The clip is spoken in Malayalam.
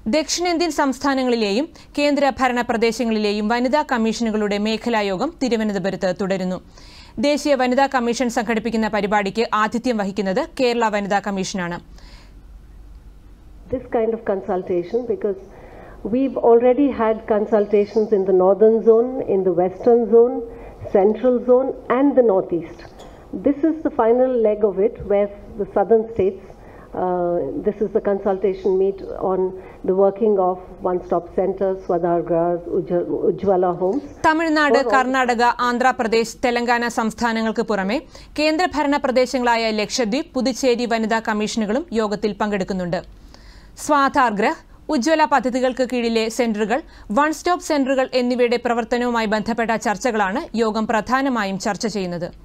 ദക്ഷിണേന്ത്യൻ സംസ്ഥാനങ്ങളിലെയും കേന്ദ്ര ഭരണ പ്രദേശങ്ങളിലെയും വനിതാ കമ്മീഷനുകളുടെ മേഖലായോഗം തിരുവനന്തപുരത്ത് തുടരുന്നു ദേശീയ വനിതാ കമ്മീഷൻ സംഘടിപ്പിക്കുന്ന പരിപാടിക്ക് ആതിഥ്യം വഹിക്കുന്നത് കേരള വനിതാ കമ്മീഷനാണ് this kind of consultation because we've already had consultations in the northern zone, in the western zone, central zone, and the northeast. This is the final leg of it where the southern states. Uh, this is the consultation meet on the working of one-stop centers, Swadargras, Ujja- Ujjwala homes. Tamil Nadu Karnataka Andhra Pradesh Telangana സംസ്ഥാനങ്ങൾക്ക് പുറമെ കേന്ദ്രഭരണ പ്രദേശങ്ങളായ ലക്ഷദ്വീപ് പുതുച്ചേരി വനിതാ കമ്മീഷനുകളും യോഗത്തിൽ പങ്കെടുക്കുന്നുണ്ട് സ്വാധാർഗ്രഹ് ഉജ്ജ്വല പദ്ധതികൾക്ക് കീഴിലെ സെന്ററുകൾ വൺ സ്റ്റോപ്പ് സെന്ററുകൾ എന്നിവയുടെ പ്രവർത്തനവുമായി ബന്ധപ്പെട്ട ചർച്ചകളാണ് യോഗം പ്രധാനമായും ചർച്ച ചെയ്യുന്നത്